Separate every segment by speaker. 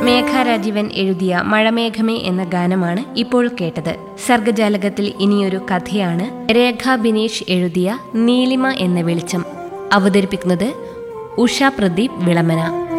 Speaker 1: മേഘ രാജീവൻ എഴുതിയ മഴമേഘമേ എന്ന ഗാനമാണ് ഇപ്പോൾ കേട്ടത് സർഗജാലകത്തിൽ ഇനിയൊരു കഥയാണ് രേഖ ബിനീഷ് എഴുതിയ നീലിമ എന്ന വെളിച്ചം അവതരിപ്പിക്കുന്നത് ഉഷ പ്രദീപ് വിളമന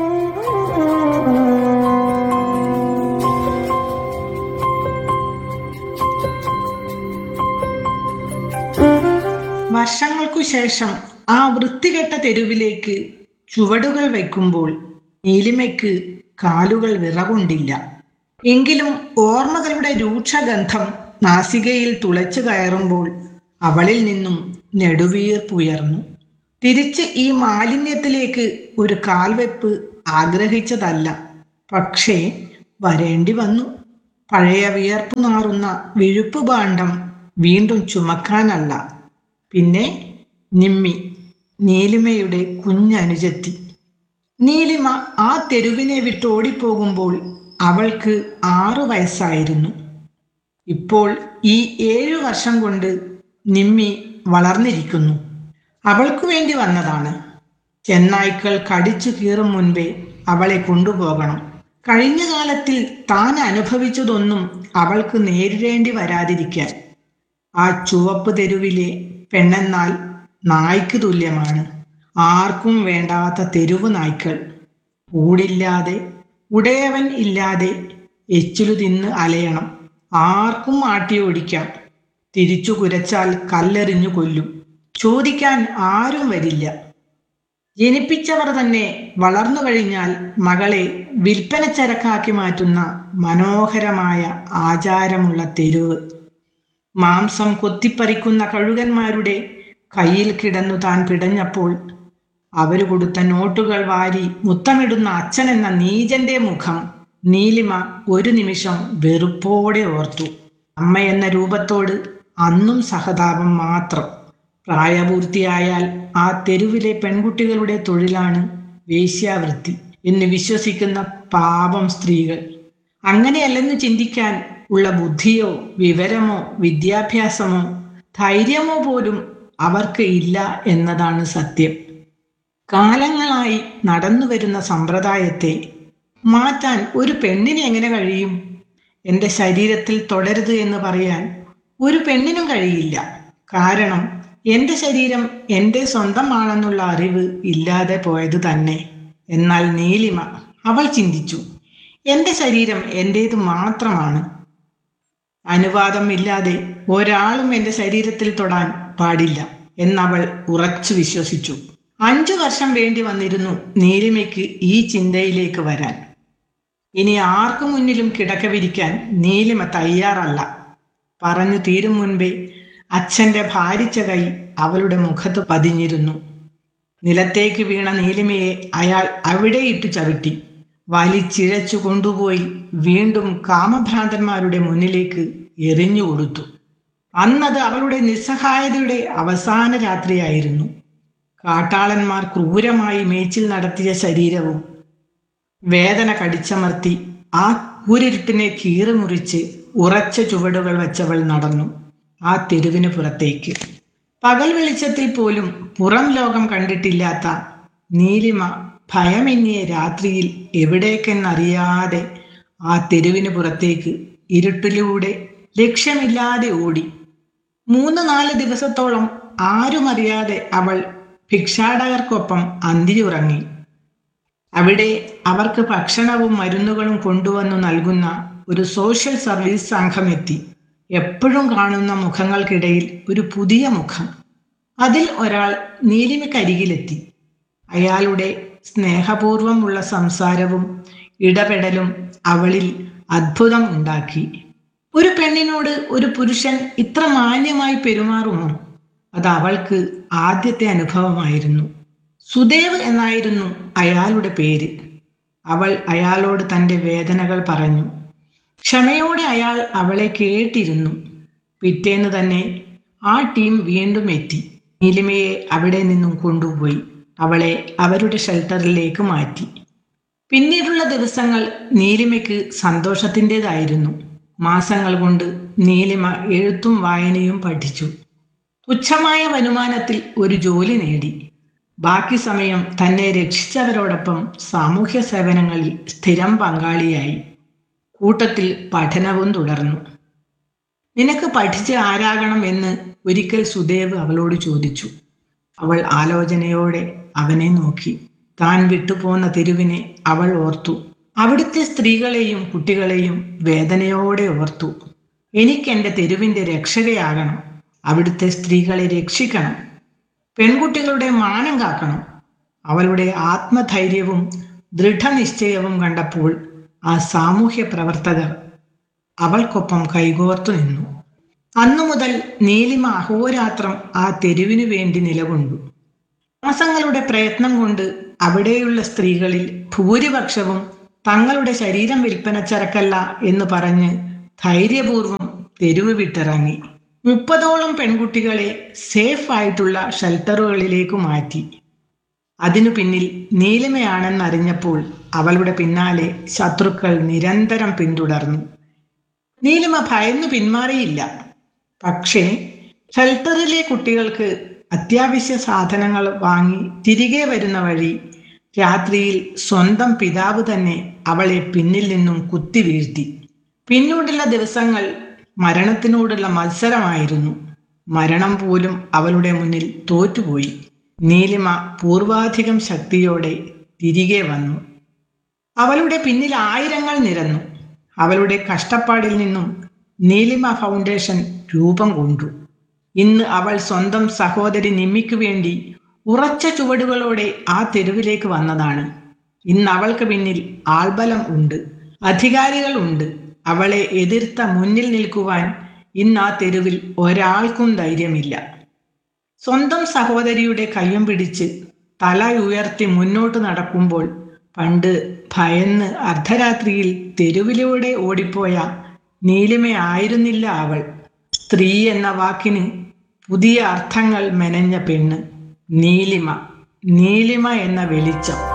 Speaker 2: വർഷങ്ങൾക്കു ശേഷം ആ വൃത്തികെട്ട തെരുവിലേക്ക് ചുവടുകൾ വയ്ക്കുമ്പോൾ നീലിമയ്ക്ക് കാലുകൾ വിറകൊണ്ടില്ല എങ്കിലും ഓർമ്മകളുടെ രൂക്ഷഗന്ധം നാസികയിൽ തുളച്ചു കയറുമ്പോൾ അവളിൽ നിന്നും നെടുവീർപ്പുയർന്നു തിരിച്ച് ഈ മാലിന്യത്തിലേക്ക് ഒരു കാൽവെപ്പ് ആഗ്രഹിച്ചതല്ല പക്ഷേ വരേണ്ടി വന്നു പഴയ വിയർപ്പു നാറുന്ന വിഴുപ്പ് ഭാണ്ഡം വീണ്ടും ചുമക്കാനല്ല പിന്നെ നിമ്മി നീലിമയുടെ കുഞ്ഞനുജത്തി നീലിമ ആ തെരുവിനെ വിട്ട് ഓടിപ്പോകുമ്പോൾ അവൾക്ക് ആറു വയസ്സായിരുന്നു ഇപ്പോൾ ഈ ഏഴു വർഷം കൊണ്ട് നിമ്മി വളർന്നിരിക്കുന്നു അവൾക്കു വേണ്ടി വന്നതാണ് ചെന്നായ്ക്കൾ കടിച്ചു കീറും മുൻപേ അവളെ കൊണ്ടുപോകണം കഴിഞ്ഞ കാലത്തിൽ താൻ അനുഭവിച്ചതൊന്നും അവൾക്ക് നേരിടേണ്ടി വരാതിരിക്കാൻ ആ ചുവപ്പ് തെരുവിലെ പെണ്ണെന്നാൽ നായ്ക്ക് തുല്യമാണ് ആർക്കും വേണ്ടാത്ത തെരുവ് നായ്ക്കൾ കൂടില്ലാതെ ഉടയവൻ ഇല്ലാതെ എച്ചിലു തിന്ന് അലയണം ആർക്കും ആട്ടി ഓടിക്കാം തിരിച്ചു കുരച്ചാൽ കല്ലെറിഞ്ഞു കൊല്ലും ചോദിക്കാൻ ആരും വരില്ല ജനിപ്പിച്ചവർ തന്നെ വളർന്നു കഴിഞ്ഞാൽ മകളെ വിൽപ്പന ചരക്കാക്കി മാറ്റുന്ന മനോഹരമായ ആചാരമുള്ള തെരുവ് മാംസം കൊത്തിപ്പറിക്കുന്ന കഴുകന്മാരുടെ കയ്യിൽ കിടന്നു താൻ പിടഞ്ഞപ്പോൾ അവര് കൊടുത്ത നോട്ടുകൾ വാരി മുത്തമിടുന്ന അച്ഛൻ എന്ന നീജന്റെ മുഖം നീലിമ ഒരു നിമിഷം വെറുപ്പോടെ ഓർത്തു അമ്മ എന്ന രൂപത്തോട് അന്നും സഹതാപം മാത്രം പ്രായപൂർത്തിയായാൽ ആ തെരുവിലെ പെൺകുട്ടികളുടെ തൊഴിലാണ് വേശ്യാവൃത്തി എന്ന് വിശ്വസിക്കുന്ന പാപം സ്ത്രീകൾ അങ്ങനെയല്ലെന്ന് ചിന്തിക്കാൻ ഉള്ള ബുദ്ധിയോ വിവരമോ വിദ്യാഭ്യാസമോ ധൈര്യമോ പോലും അവർക്ക് ഇല്ല എന്നതാണ് സത്യം കാലങ്ങളായി നടന്നു വരുന്ന സമ്പ്രദായത്തെ മാറ്റാൻ ഒരു പെണ്ണിന് എങ്ങനെ കഴിയും എൻ്റെ ശരീരത്തിൽ തുടരുത് എന്ന് പറയാൻ ഒരു പെണ്ണിനും കഴിയില്ല കാരണം എൻ്റെ ശരീരം എൻ്റെ സ്വന്തമാണെന്നുള്ള അറിവ് ഇല്ലാതെ പോയത് തന്നെ എന്നാൽ നീലിമ അവൾ ചിന്തിച്ചു എൻ്റെ ശരീരം എൻ്റേത് മാത്രമാണ് അനുവാദം ഇല്ലാതെ ഒരാളും എൻ്റെ ശരീരത്തിൽ തൊടാൻ പാടില്ല എന്നവൾ ഉറച്ചു വിശ്വസിച്ചു അഞ്ചു വർഷം വേണ്ടി വന്നിരുന്നു നീലിമയ്ക്ക് ഈ ചിന്തയിലേക്ക് വരാൻ ഇനി ആർക്കു മുന്നിലും കിടക്ക വിരിക്കാൻ നീലിമ തയ്യാറല്ല പറഞ്ഞു തീരും മുൻപേ അച്ഛന്റെ ഭാരിച്ച കൈ അവളുടെ മുഖത്ത് പതിഞ്ഞിരുന്നു നിലത്തേക്ക് വീണ നീലിമയെ അയാൾ അവിടെ ഇട്ടു ചവിട്ടി വലിച്ചിഴച്ചു കൊണ്ടുപോയി വീണ്ടും കാമഭ്രാന്തന്മാരുടെ മുന്നിലേക്ക് എറിഞ്ഞു കൊടുത്തു അന്നത് അവളുടെ നിസ്സഹായതയുടെ അവസാന രാത്രിയായിരുന്നു കാട്ടാളന്മാർ ക്രൂരമായി മേച്ചിൽ നടത്തിയ ശരീരവും വേദന കടിച്ചമർത്തി ആ കൂരിരുട്ടിനെ കീറിമുറിച്ച് ഉറച്ച ചുവടുകൾ വെച്ചവൾ നടന്നു ആ തെരുവിന് പുറത്തേക്ക് പകൽ വെളിച്ചത്തിൽ പോലും പുറം ലോകം കണ്ടിട്ടില്ലാത്ത നീലിമ ഭയമെന്നിയ രാത്രിയിൽ എവിടേക്കെന്നറിയാതെ ആ തെരുവിന് പുറത്തേക്ക് ഇരുട്ടിലൂടെ ലക്ഷ്യമില്ലാതെ ഓടി മൂന്ന് നാല് ദിവസത്തോളം ആരും അറിയാതെ അവൾ ഭിക്ഷാടകർക്കൊപ്പം അന്തിയുറങ്ങി അവിടെ അവർക്ക് ഭക്ഷണവും മരുന്നുകളും കൊണ്ടുവന്നു നൽകുന്ന ഒരു സോഷ്യൽ സർവീസ് സംഘം എത്തി എപ്പോഴും കാണുന്ന മുഖങ്ങൾക്കിടയിൽ ഒരു പുതിയ മുഖം അതിൽ ഒരാൾ നീലിമക്കരികിലെത്തി അയാളുടെ സ്നേഹപൂർവമുള്ള സംസാരവും ഇടപെടലും അവളിൽ അത്ഭുതം ഉണ്ടാക്കി ഒരു പെണ്ണിനോട് ഒരു പുരുഷൻ ഇത്ര മാന്യമായി പെരുമാറുമോ അത് അവൾക്ക് ആദ്യത്തെ അനുഭവമായിരുന്നു സുദേവ് എന്നായിരുന്നു അയാളുടെ പേര് അവൾ അയാളോട് തൻ്റെ വേദനകൾ പറഞ്ഞു ക്ഷമയോടെ അയാൾ അവളെ കേട്ടിരുന്നു പിറ്റേന്ന് തന്നെ ആ ടീം വീണ്ടും എത്തി നീലിമയെ അവിടെ നിന്നും കൊണ്ടുപോയി അവളെ അവരുടെ ഷെൽട്ടറിലേക്ക് മാറ്റി പിന്നീടുള്ള ദിവസങ്ങൾ നീലിമയ്ക്ക് സന്തോഷത്തിൻ്റെതായിരുന്നു മാസങ്ങൾ കൊണ്ട് നീലിമ എഴുത്തും വായനയും പഠിച്ചു തുച്ഛമായ വരുമാനത്തിൽ ഒരു ജോലി നേടി ബാക്കി സമയം തന്നെ രക്ഷിച്ചവരോടൊപ്പം സാമൂഹ്യ സേവനങ്ങളിൽ സ്ഥിരം പങ്കാളിയായി കൂട്ടത്തിൽ പഠനവും തുടർന്നു നിനക്ക് പഠിച്ച് ആരാകണം എന്ന് ഒരിക്കൽ സുദേവ് അവളോട് ചോദിച്ചു അവൾ ആലോചനയോടെ അവനെ നോക്കി താൻ വിട്ടുപോന്ന തെരുവിനെ അവൾ ഓർത്തു അവിടുത്തെ സ്ത്രീകളെയും കുട്ടികളെയും വേദനയോടെ ഓർത്തു എനിക്ക് എൻ്റെ തെരുവിൻ്റെ രക്ഷകയാകണം അവിടുത്തെ സ്ത്രീകളെ രക്ഷിക്കണം പെൺകുട്ടികളുടെ മാനം കാക്കണം അവളുടെ ആത്മധൈര്യവും ദൃഢനിശ്ചയവും കണ്ടപ്പോൾ ആ സാമൂഹ്യ പ്രവർത്തകർ അവൾക്കൊപ്പം കൈകോർത്തു നിന്നു അന്നു മുതൽ നീലിമ അഹോരാത്രം ആ തെരുവിനു വേണ്ടി നിലകൊണ്ടു മാസങ്ങളുടെ പ്രയത്നം കൊണ്ട് അവിടെയുള്ള സ്ത്രീകളിൽ ഭൂരിപക്ഷവും തങ്ങളുടെ ശരീരം വിൽപ്പന ചരക്കല്ല എന്ന് പറഞ്ഞ് ധൈര്യപൂർവം തെരുവ് വിട്ടിറങ്ങി മുപ്പതോളം പെൺകുട്ടികളെ സേഫ് ആയിട്ടുള്ള ഷെൽട്ടറുകളിലേക്ക് മാറ്റി അതിനു പിന്നിൽ നീലിമയാണെന്നറിഞ്ഞപ്പോൾ അവളുടെ പിന്നാലെ ശത്രുക്കൾ നിരന്തരം പിന്തുടർന്നു നീലിമ ഭയന്നു പിന്മാറിയില്ല പക്ഷേ ഷെൽട്ടറിലെ കുട്ടികൾക്ക് അത്യാവശ്യ സാധനങ്ങൾ വാങ്ങി തിരികെ വരുന്ന വഴി രാത്രിയിൽ സ്വന്തം പിതാവ് തന്നെ അവളെ പിന്നിൽ നിന്നും കുത്തി വീഴ്ത്തി പിന്നീടുള്ള ദിവസങ്ങൾ മരണത്തിനോടുള്ള മത്സരമായിരുന്നു മരണം പോലും അവളുടെ മുന്നിൽ തോറ്റുപോയി നീലിമ പൂർവാധികം ശക്തിയോടെ തിരികെ വന്നു അവളുടെ പിന്നിൽ ആയിരങ്ങൾ നിരന്നു അവളുടെ കഷ്ടപ്പാടിൽ നിന്നും നീലിമ ഫൗണ്ടേഷൻ രൂപം കൊണ്ടു ഇന്ന് അവൾ സ്വന്തം സഹോദരി നിമ്മിക്ക് വേണ്ടി ഉറച്ച ചുവടുകളോടെ ആ തെരുവിലേക്ക് വന്നതാണ് ഇന്ന് അവൾക്ക് പിന്നിൽ ആൾബലം ഉണ്ട് അധികാരികൾ ഉണ്ട് അവളെ എതിർത്ത മുന്നിൽ നിൽക്കുവാൻ ഇന്ന് ആ തെരുവിൽ ഒരാൾക്കും ധൈര്യമില്ല സ്വന്തം സഹോദരിയുടെ കയ്യും പിടിച്ച് തല ഉയർത്തി മുന്നോട്ട് നടക്കുമ്പോൾ പണ്ട് ഭയന്ന് അർദ്ധരാത്രിയിൽ തെരുവിലൂടെ ഓടിപ്പോയ നീലിമയായിരുന്നില്ല അവൾ സ്ത്രീ എന്ന വാക്കിന് പുതിയ അർത്ഥങ്ങൾ മെനഞ്ഞ പെണ്ണ് നീലിമ നീലിമ എന്ന വെളിച്ചം